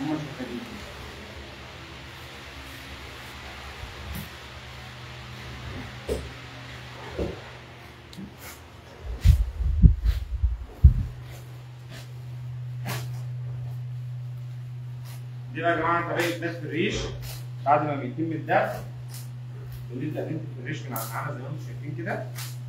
هم شغالين دي بقى يا جماعه طريقه دفء الريش بعد ما بيتم الدفء ونبدا ننتف الريش من على العمل زي ما انتم شايفين كده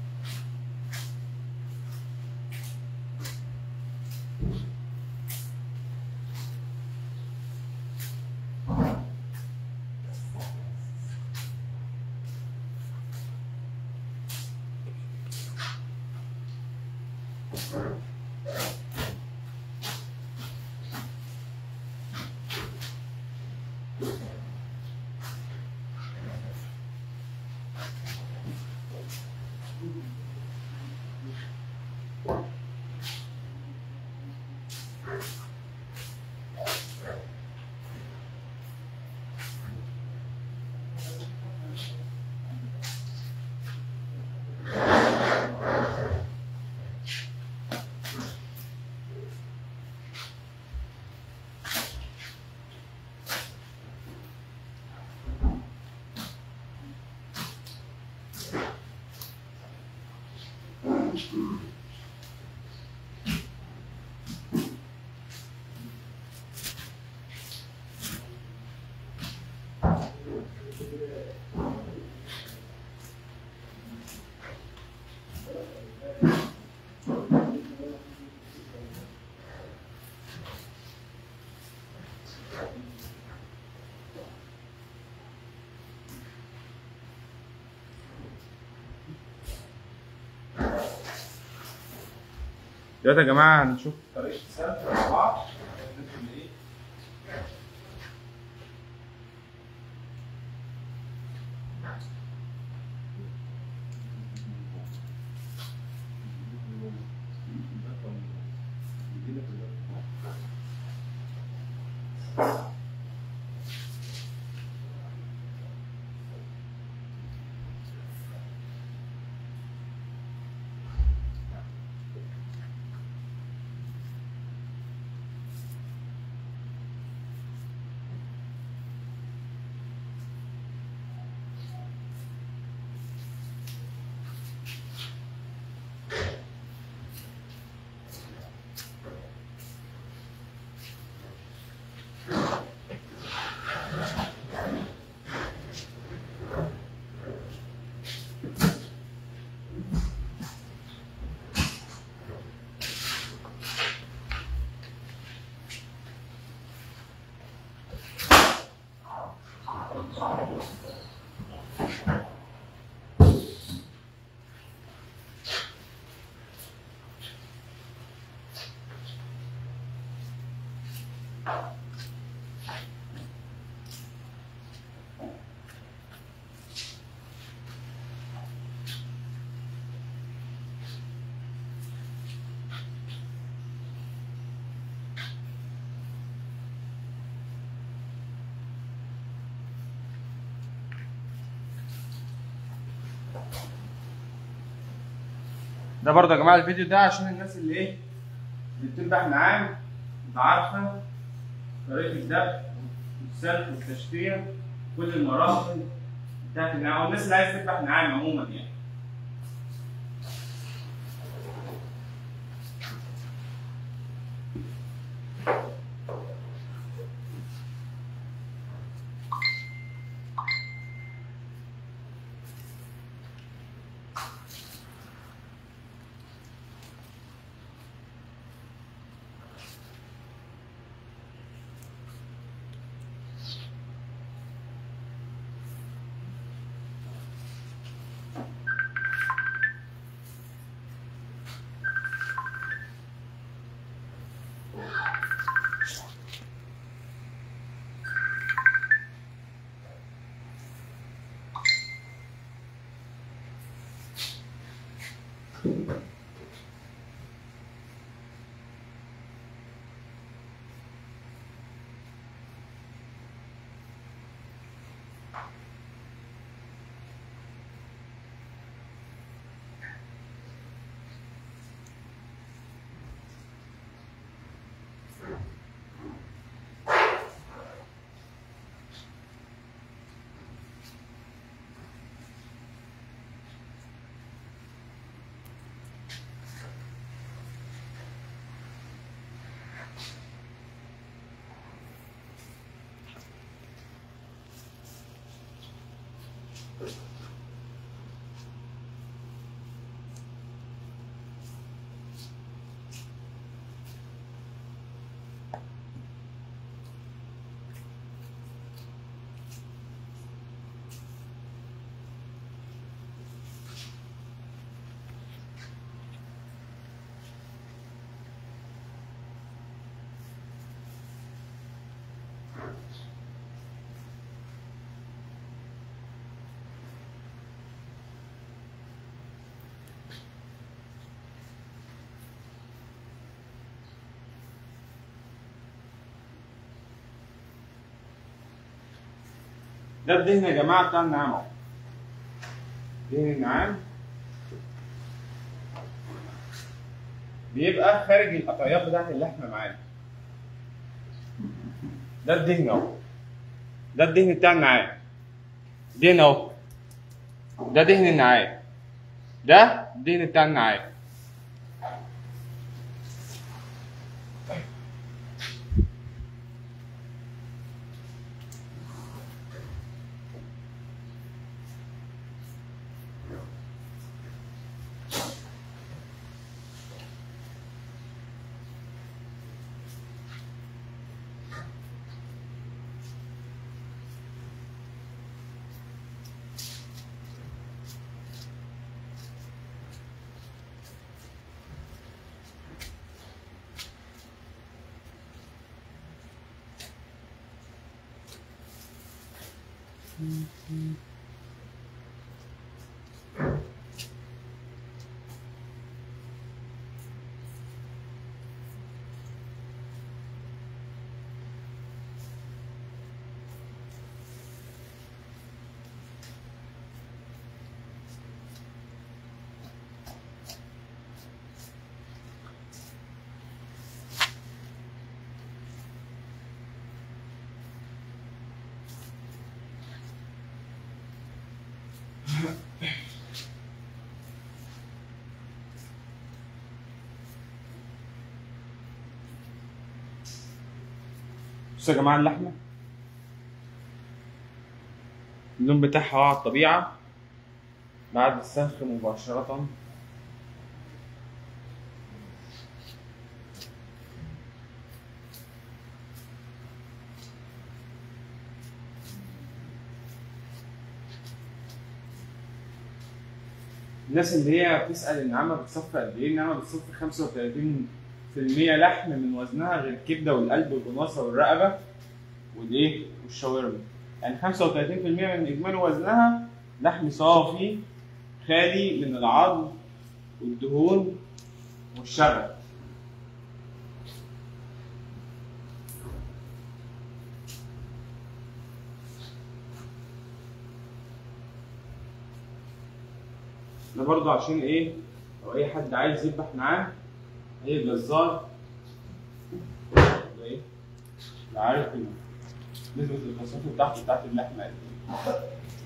دلوقتي يا جماعه هنشوف طريقه السلق مع بعض ندخل ايه ده برضه يا جماعه الفيديو ده عشان الناس اللي ايه اللي بتذبح نعام تبقى عارفه طريقه الذبح والسلق والتشفيه كل المراحل بتاعت النعام او الناس اللي عايز تذبح نعام عموما يعني ده الدهن يا جماعه بتاع النعام اهو دهن النعام بيبقى خارج القطعيات بتاعت اللحمه معانا ده الدهن اهو ده الدهن بتاع النعام دهن اهو ده دهن النعام ده الدهن بتاع النعام بصوا يا جماعه اللحمه اللون بتاعها هو على الطبيعه بعد السلخ مباشره الناس اللي هي بتسأل النعامة بتصفي قد إيه؟ النعامة بتصفي 35% لحم من وزنها غير الكبدة والقلب والقناصة والرقبة والإيه؟ والشاورما. يعني 35% من إجمالي وزنها لحم صافي خالي من العظم والدهون والشغل. ده برضه عشان ايه لو اي حد عايز يذبح معاه اي جزار يبقى ايه يبقى عارف إن نسبة الخصوص بتاعته بتاعت اللحمة قد ايه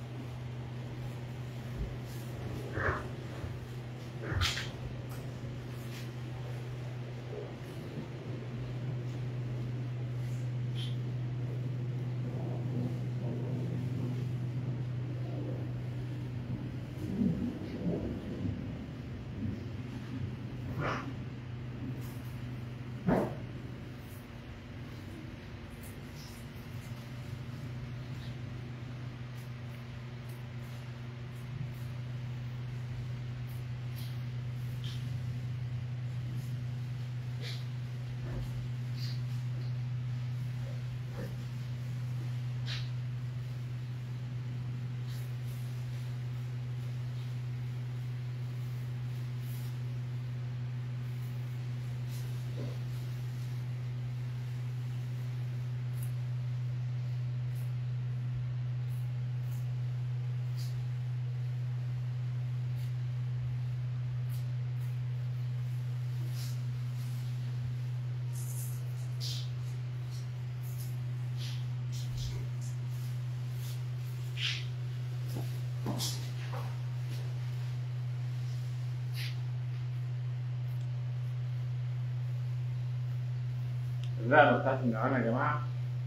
الرقبة بتاعت النعامة يا جماعة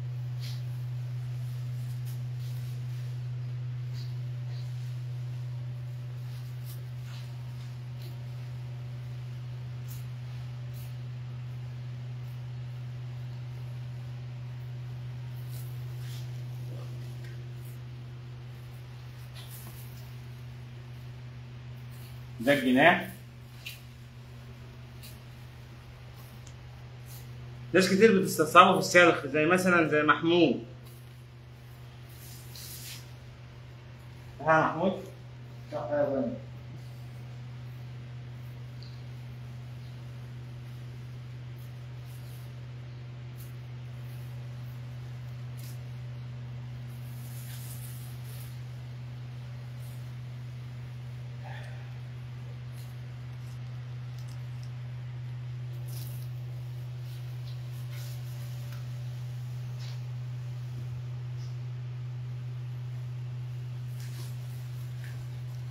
ده الجناح ناس كتير بتستصعبه في السلخ زي مثلا زي محمود ها محمود صح يا بني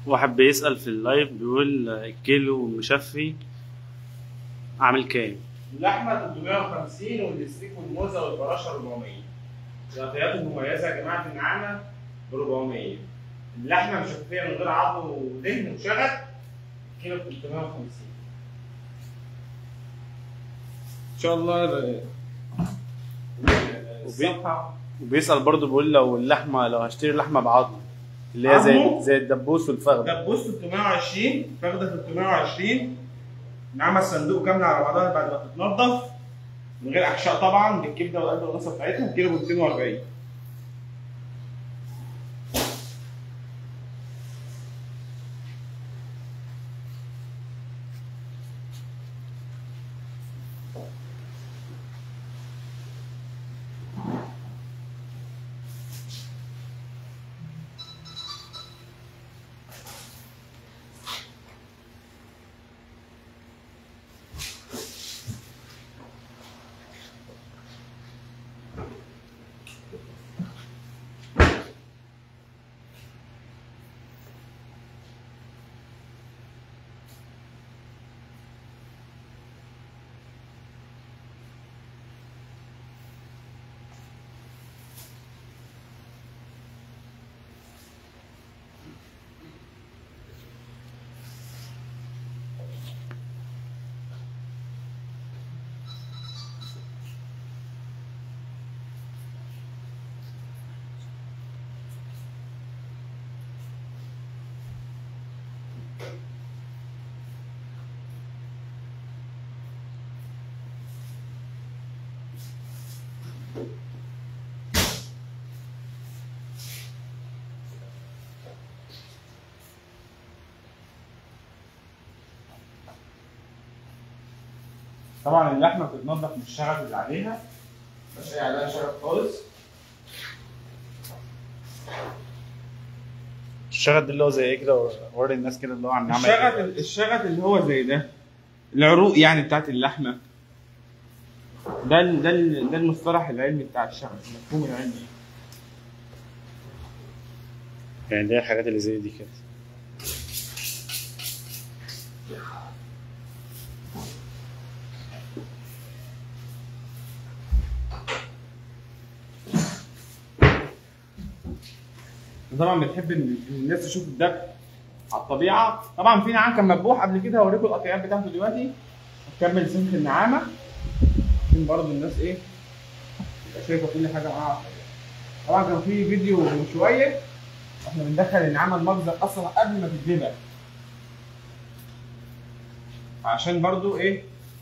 واحد بيسأل في اللايف بيقول الكيلو مشفي عامل كام؟ اللحمه 350 والستيك والموزه والفراشه 400 القطعيات المميزه يا جماعه النعامه ب 400 اللحمه مشفيه من غير عظم ودهن وشغل كيلو 350 ان شاء الله ال- الصفحه وبيسأل برضه بيقول لو اللحمة لو هشتري لحمة بعظم اللي هي زي عظمه؟ زي الدبوس والفخدة دبوس 320 فخده 320 نعمل صندوق كامله على بعضها بعد ما تتنضف من غير احشاء طبعا بالكبده والقلب والقصه بتاعتها كيلو ب 240 طبعا اللحمه بتتنضف من الشغف اللي عليها مش اي عليها شغف خالص الشغل ده اللي هو زي ايه كده وري الناس كده اللي هو عن عمل الشغف الشغف اللي هو زي ده العروق يعني بتاعت اللحمه ده ال- ده ال- ده المصطلح العلمي بتاع الشغف المفهوم العلمي يعني دي الحاجات اللي زي دي كده طبعا بتحب ان إن الناس تشوف الذبح على الطبيعه طبعا في نعام كان مذبوح قبل كده هوريكم القطعيات بتاعته دلوقتي هكمل سمك النعامه عشان برضه الناس ايه تبقى شايفه كل حاجه معاها على الطبيعة. طبعا كان في فيديو من شويه احنا بندخل النعامه المجزر اصلا قبل ما تتذبح عشان برضه ايه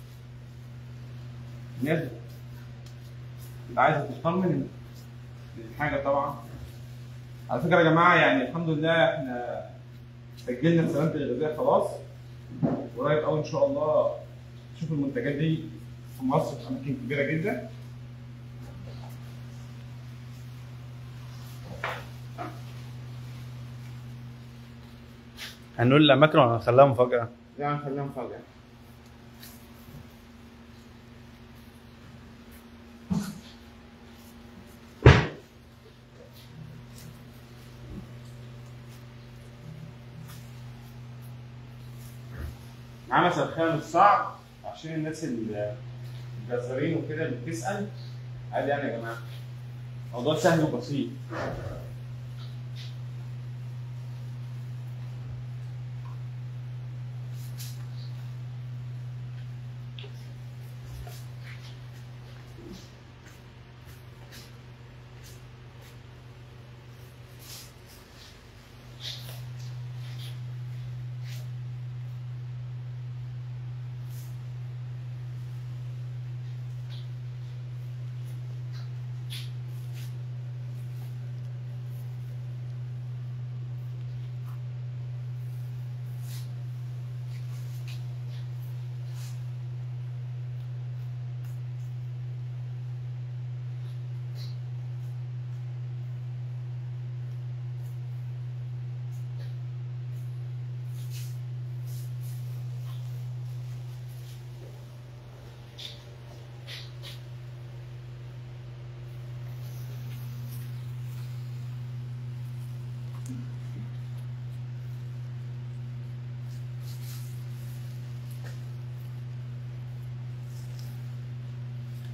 الناس تبقى عايزه تطمن الحاجه طبعا على فكره يا جماعه يعني الحمد لله احنا سجلنا سلامه الغذاء خلاص قريب قوي ان شاء الله تشوف المنتجات دي في مصر في اماكن كبيره جدا هنقول الاماكن ولا هنخليها مفاجأة؟ يعني خلينا مفاجاه معانا سرخان الصعب عشان الناس ال- الجزارين وكده اللي بتسأل عادي يعني يا جماعة الموضوع سهل وبسيط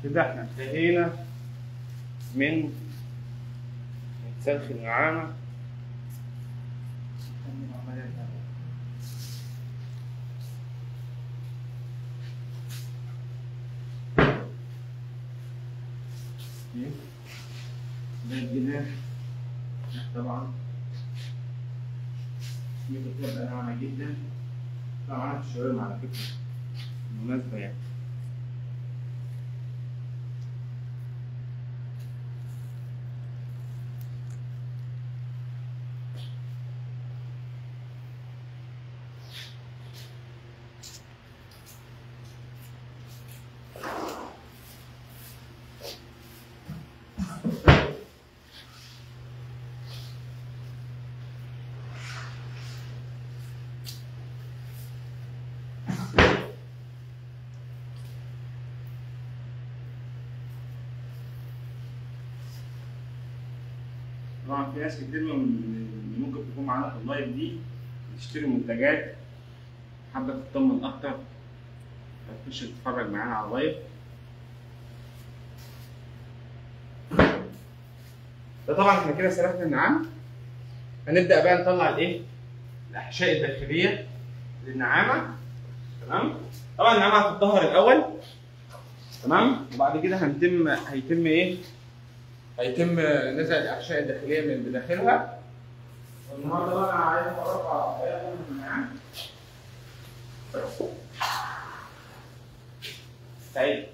كده احنا انتهينا من من سلخ النعامة ده الجناح طبعا دي بتبقى ناعمة جدا طبعا في الشاورما على فكرة بالمناسبة يعني طبعا في ناس كتير من من اللي ممكن تكون معانا في اللايف دي بتشتري منتجات حابة تطمن أكتر هتخش تتفرج معانا على اللايف ده طبعا احنا كده سلخنا النعام هنبدأ بقى نطلع الايه؟ الأحشاء الداخلية للنعامة تمام؟ طبعا النعامة هتتطهر الأول تمام؟ وبعد كده هنتم هيتم ايه؟ هيتم نزع الاحشاء الداخليه من بداخلها والنهارده بقى انا عايز اتعرف على طريقه النعام سعيد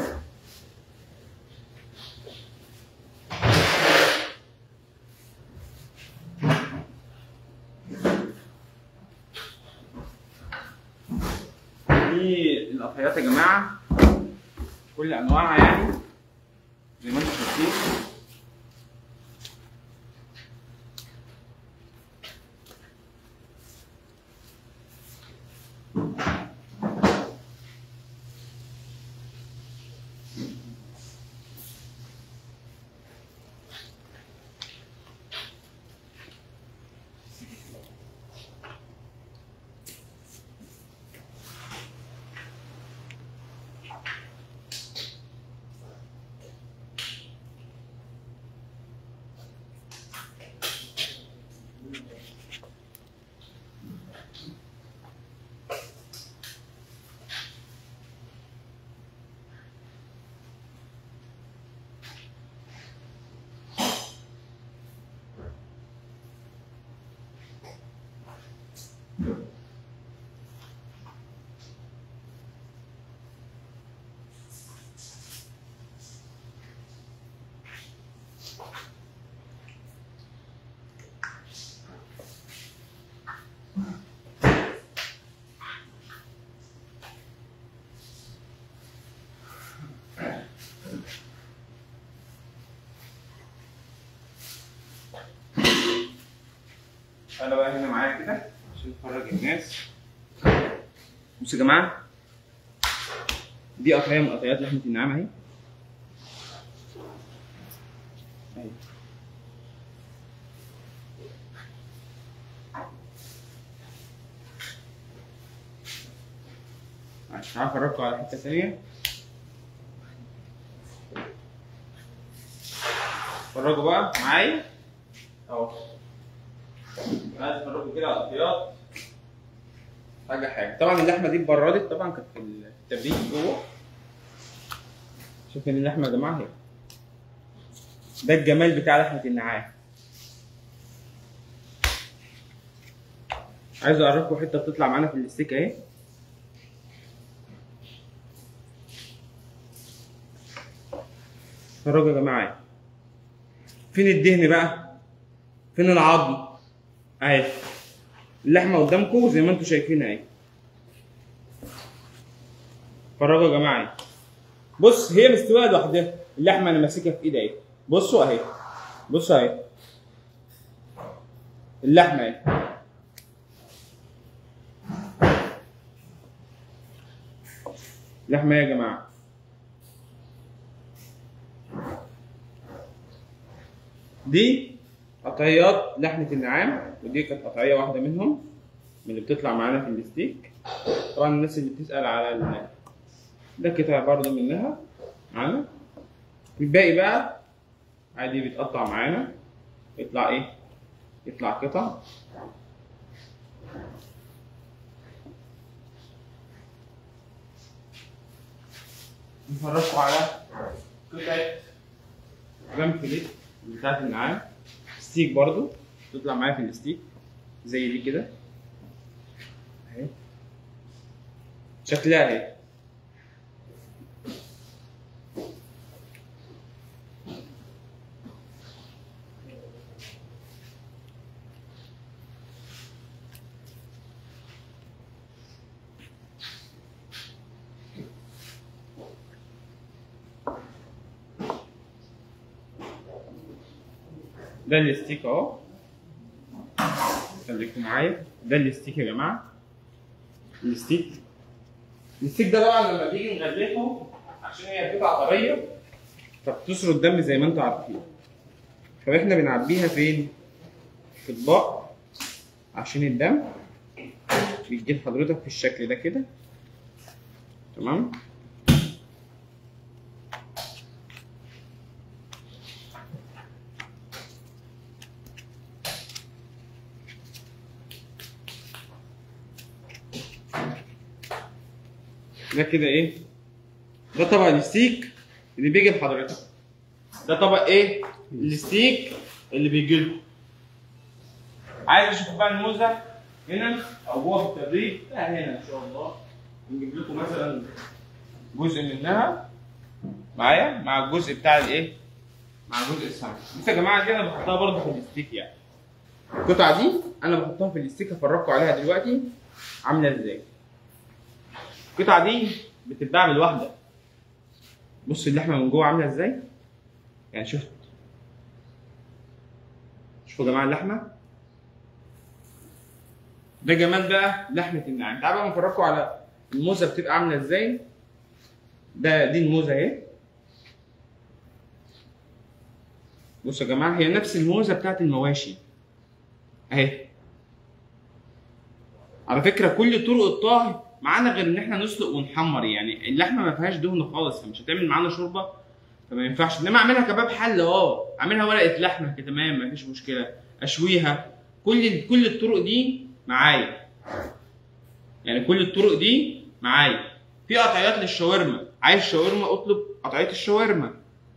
دي القطعيات يا جماعه كل انواعها يعني زي ما انتم شايفين انا بقى هنا معايا كده عشان افرج الناس بصوا يا جماعه دي قطعيه من قطعيات لحمه النعام اهي أهي. معلش تعالوا افرجكم على حته ثانيه اتفرجوا بقى معايا اهو عايز افرجكم كده على القطعيات حاجه حاجه طبعا اللحمه دي اتبردت طبعا كانت في التبريد جوه شايفين اللحمه يا جماعه اهي ده الجمال بتاع لحمه النعام عايز اعرفكم حته بتطلع معانا في الستيك اهي اتفرجوا يا جماعه فين الدهن بقى فين العظم اهي اللحمه قدامكم زي ما انتم شايفين اهي اتفرجوا يا جماعه بص هي مستويه لوحدها اللحمه انا ماسكها في ايدي اهي بصوا اهي بصوا اهي اللحمه اهي لحمه ايه يا جماعه دي قطعيات لحمة النعام ودي كانت قطعية واحدة منهم من اللي بتطلع معانا في الستيك طبعا الناس اللي بتسأل على ال... ده قطع برضه منها معانا الباقي بقى عادي بيتقطع معانا يطلع ايه يطلع قطع نفرجكم على قطعة رام فيليت بتاعت النعام ستيك برضو تطلع معايا في الستيك زي دي كده اهي شكلها اهي ده الستيك اهو خليكم معايا ده الستيك يا جماعه الستيك الستيك ده بقى لما بيجي نغلفه عشان هي قطعه طريه فبتسرد الدم زي ما انتم عارفين فاحنا بنعبيها فين؟ في اطباق عشان الدم بيجي لحضرتك في الشكل ده كده تمام ده كده ايه ده طبق الستيك اللي بيجي لحضرتك ده طبق ايه الستيك اللي بيجي له عايز اشوف بقى الموزه هنا او جوه في التبريد لا هنا ان شاء الله نجيب لكم مثلا جزء منها معايا مع الجزء بتاع الايه مع جزء السمك بص يا جماعه دي انا بحطها برضه في الستيك يعني القطعه دي انا بحطها في الستيك هفرجكم عليها دلوقتي عامله ازاي القطعه دي بتتباع من الواحده بص اللحمه من جوه عامله ازاي يعني شفت شوفوا يا جماعه اللحمه ده جمال بقى لحمه النعام تعالوا بقى نفرجكم على الموزه بتبقى عامله ازاي ده دي الموزه اهي بصوا يا جماعه هي نفس الموزه بتاعت المواشي اهي على فكره كل طرق الطهي معانا غير ان احنا نسلق ونحمر يعني اللحمه ما فيهاش دهن خالص فمش هتعمل معانا شوربه فما ينفعش انما اعملها كباب حل اه اعملها ورقه لحمه كده تمام ما فيش مشكله اشويها كل كل الطرق دي معايا يعني كل الطرق دي معايا في قطعيات للشاورما عايز شاورما اطلب قطعيه الشاورما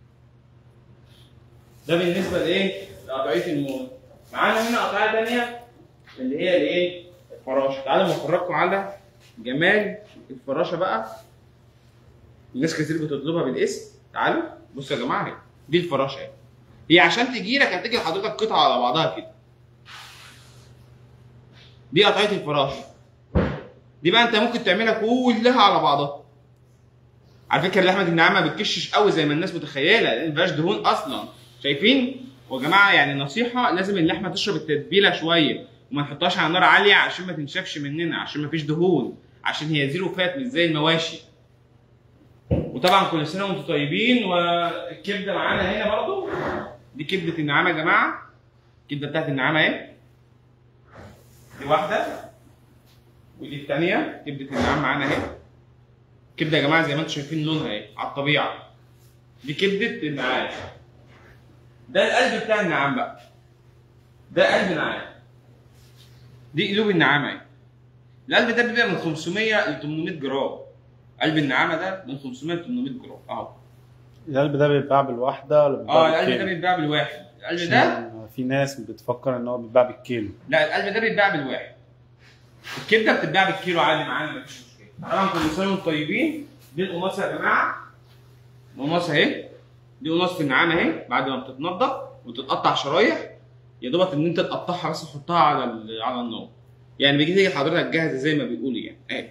ده بالنسبه لايه لقطعيه الموز معانا هنا قطعيه ثانيه اللي هي الايه الفراشه تعالوا نفرجكم على جمال الفراشه بقى الناس كتير بتطلبها بالاسم تعالوا بصوا يا جماعه اهي دي الفراشه اهي هي عشان تجي لك هتيجي لحضرتك قطعه على بعضها كده دي قطعيه الفراشه دي بقى انت ممكن تعملها كلها على بعضها على فكره لحمه النعامه ما بتكشش قوي زي ما الناس متخيله لان ما فيهاش دهون اصلا شايفين ويا جماعه يعني نصيحه لازم اللحمه تشرب التتبيله شويه وما نحطهاش على نار عاليه عشان ما تنشفش مننا عشان ما فيش دهون عشان هي زيرو فات مش زي المواشي وطبعا كل سنه وانتم طيبين والكبده معانا هنا برضو دي كبده النعامه يا جماعه الكبده بتاعت النعامه اهي دي واحده ودي الثانيه كبده النعام معانا اهي كبده يا جماعه زي ما انتم شايفين لونها اهي على الطبيعه دي كبده النعام ده القلب بتاع النعام بقى ده قلب نعام دي قلوب النعامه اهي القلب ده بيبقى من 500 ل 800 جرام قلب النعامه ده من 500 ل 800 جرام اهو القلب ده بيتباع بالواحده ولا بيتباع اه القلب ده بالكيلو؟ بيتباع بالواحد القلب ده عشان في ناس بتفكر ان هو بيتباع بالكيلو لا القلب ده بيتباع بالواحد الكبده بتتباع بالكيلو عادي معانا مفيش مشكله طبعا كل سنه وانتم طيبين دي القناصه يا جماعه القناصه اهي دي قناصه النعامه اهي بعد ما بتتنضف وتتقطع شرايح يا دوبك ان انت تقطعها بس تحطها على ال- على النار يعني بيجي تيجي حضرتك جاهزه زي ما بيقولوا يعني اهي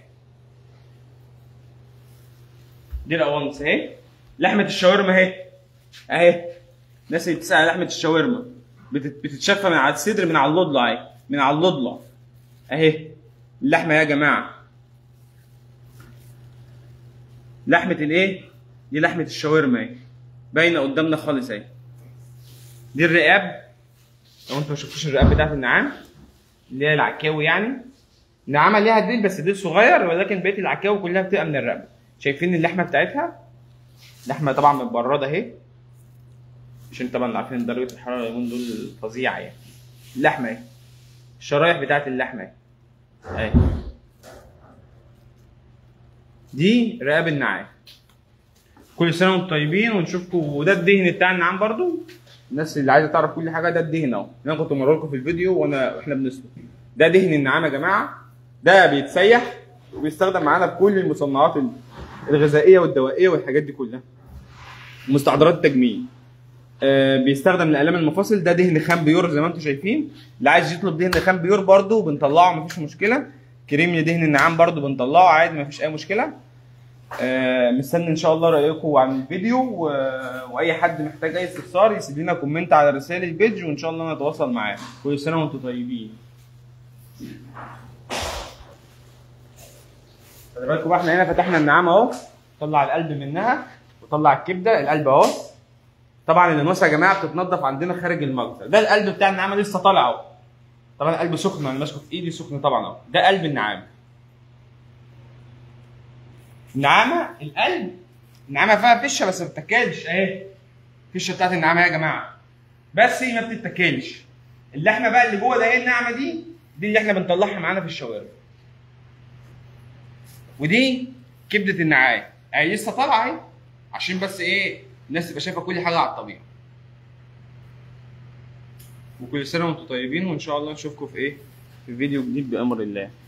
دي القوانص اهي لحمه الشاورما اهي اهي الناس اللي بتسال على لحمه الشاورما بتت- بتتشفى من على الصدر من على اللضلع اهي من على اللضلع اهي اللحمه يا جماعه لحمه الايه دي لحمه الشاورما اهي باينه قدامنا خالص اهي دي الرقاب لو انتوا ما شفتوش الرقاب بتاعت النعام اللي هي العكاوي يعني النعامه ليها ديل بس ديل صغير ولكن بقيه العكاوي كلها بتبقى من الرقبه شايفين اللحمه بتاعتها لحمه طبعا متبرده اهي عشان طبعا عارفين درجه الحراره اليومين دول فظيعه يعني اللحمه اهي الشرايح بتاعت اللحمه اهي اهي دي رقاب النعام كل سنه وانتم طيبين ونشوفكم وده الدهن بتاع النعام برضو الناس اللي عايزه تعرف كل حاجه ده الدهن اهو انا كنت موريه لكم في الفيديو وانا واحنا بنسلق ده دهن النعام يا جماعه ده بيتسيح وبيستخدم معانا في كل المصنعات الغذائيه والدوائيه والحاجات دي كلها مستحضرات التجميل آه، بيستخدم لالام المفاصل ده دهن خام بيور زي ما انتم شايفين اللي عايز يطلب دهن خام بيور برضو بنطلعه مفيش مشكله كريم لدهن النعام برضو بنطلعه عادي مفيش اي مشكله آه، مستني ان شاء الله رايكم عن الفيديو و... واي حد محتاج اي استفسار يسيب لنا كومنت على رسائل البيج وان شاء الله نتواصل معاه كل سنه وانتم طيبين خلي بالكم بقى احنا هنا فتحنا النعام اهو طلع القلب منها وطلع الكبده القلب اهو طبعا الانوثه يا جماعه بتتنضف عندنا خارج المجزر ده القلب بتاع النعامه لسه طالع اهو طبعا القلب سخن انا ماسكه في ايدي سخن طبعا اهو ده قلب النعامه النعامه القلب النعامه فيها فشه بس ما بتتاكلش اهي الفشه بتاعت النعامه يا جماعه بس هي ما بتتاكلش اللحمه بقى اللي جوه ده ايه النعمه دي دي اللي احنا بنطلعها معانا في الشوارع ودي كبده النعام اهي لسه طالعه اهي عشان بس ايه الناس تبقى شايفه كل حاجه على الطبيعه وكل سنه وانتم طيبين وان شاء الله نشوفكم في ايه في فيديو جديد بامر الله